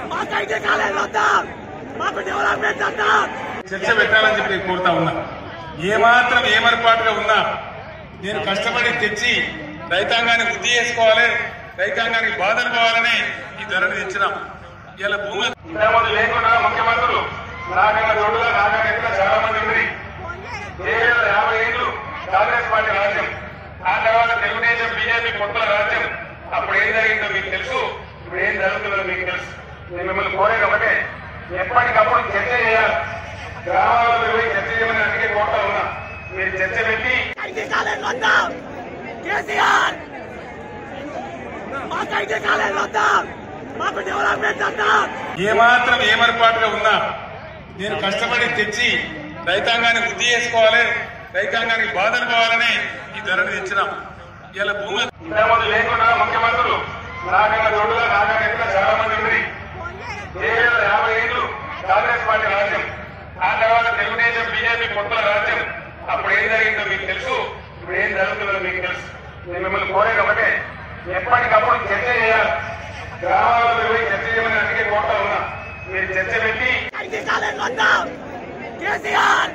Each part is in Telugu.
మాకైతే కాలేజీలు వద్దా మాకు డెవలప్మెంట్ వద్దా చర్చ పెట్టాలని చెప్పి నేను కోరుతా ఉన్నా ఏమాత్రం ఏమరపాటుగా ఉన్నా నేను కష్టపడి తెచ్చి రైతాంగాన్ని వృద్ధి చేసుకోవాలి రైతాంగానికి బాధలు పోవాలని ఈ ధరని తెచ్చినాం ఇలా భూమి ఇంతకుముందు లేకుండా ముఖ్యమంత్రులు నాగన్న రోడ్డుగా నాగన్న ఎక్కడ చాలా మంది ఉంది ఏడు యాభై ఏళ్ళు కాంగ్రెస్ పార్టీ రాజ్యం ఆ తర్వాత తెలుగుదేశం బీజేపీ కొత్త రాజ్యం అప్పుడు ఏం జరిగిందో మీకు తెలుసు ఇప్పుడు ఏం జరుగుతుందో మీకు తెలుసు నేను మిమ్మల్ని కోరేది ఒకటే ఎప్పటికప్పుడు చర్చ చేయాలి గ్రామాల్లో పోయి చర్చ చేయమని అందుకే కోరుతా ఉన్నా మీరు చర్చ పెట్టి మాకైతే కాలేజీలు వద్దా కేసీఆర్ మాకైతే కాలేజీలు వద్దా మాకు డెవలప్మెంట్ వద్దా ఏమాత్రం ఏమరపాటుగా ఉన్నా నేను కష్టపడి తెచ్చి రైతాంగాన్ని వృద్ధి చేసుకోవాలి రైతాంగానికి బాధలు పోవాలని ఈ ధరని తెచ్చినాం ఇలా భూమి ఇంతకుముందు లేకుండా ముఖ్యమంత్రులు నాగన్న రోడ్డుగా నాగన్న ఎక్కడ చాలా మంది ఉంది ఏడు యాభై ఏళ్ళు కాంగ్రెస్ పార్టీ రాజ్యం ఆ తర్వాత తెలుగుదేశం బీజేపీ కొత్త రాజ్యం అప్పుడు ఏం జరిగిందో మీకు తెలుసు ఇప్పుడు ఏం జరుగుతుందో మీకు తెలుసు నేను మిమ్మల్ని కోరేది ఒకటే ఎప్పటికప్పుడు చర్చ చేయాలి గ్రామాల్లో పోయి చర్చ చేయమని అందుకే కోరుతా ఉన్నా మీరు చర్చ పెట్టి మాకైతే కాలేజీలు వద్దా కేసీఆర్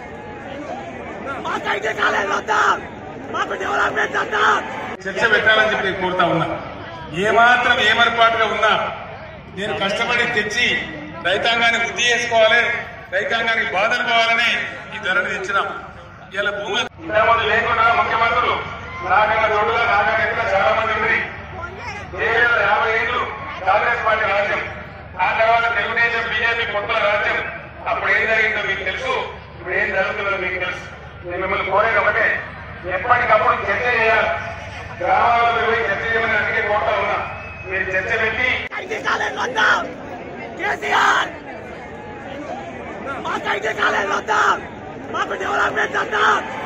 మాకైతే కాలేజీలు వద్దా మాకు డెవలప్మెంట్ వద్దా చర్చ పెట్టాలని చెప్పి నేను కోరుతా ఉన్నా ఏమాత్రం ఏమరపాటుగా ఉన్నా నేను కష్టపడి తెచ్చి రైతాంగాన్ని వృద్ధి చేసుకోవాలి రైతాంగానికి బాధలు పోవాలని ఈ ధరని తెచ్చినాం ఇలా భూమి ఇంతకుముందు లేకుండా ముఖ్యమంత్రులు నాగన్న రోడ్డుగా నాగన్న ఎక్కడ చాలా మంది ఉంది ఏడు యాభై ఏళ్ళు కాంగ్రెస్ పార్టీ రాజ్యం ఆ తర్వాత తెలుగుదేశం బీజేపీ కొత్త రాజ్యం అప్పుడు ఏం జరిగిందో మీకు తెలుసు ఇప్పుడు ఏం జరుగుతుందో మీకు తెలుసు నేను మిమ్మల్ని కోరేది ఒకటే ఎప్పటికప్పుడు చర్చ చేయాలి గ్రామాల్లో పోయి చర్చ చేయమని అందుకే కోరుతా ఉన్నా మీరు చర్చ పెట్టి మాకైతే కాలేజీలు వద్దా కేసీఆర్ మాకైతే కాలేజీలు వద్దా మాకు డెవలప్మెంట్ వద్దా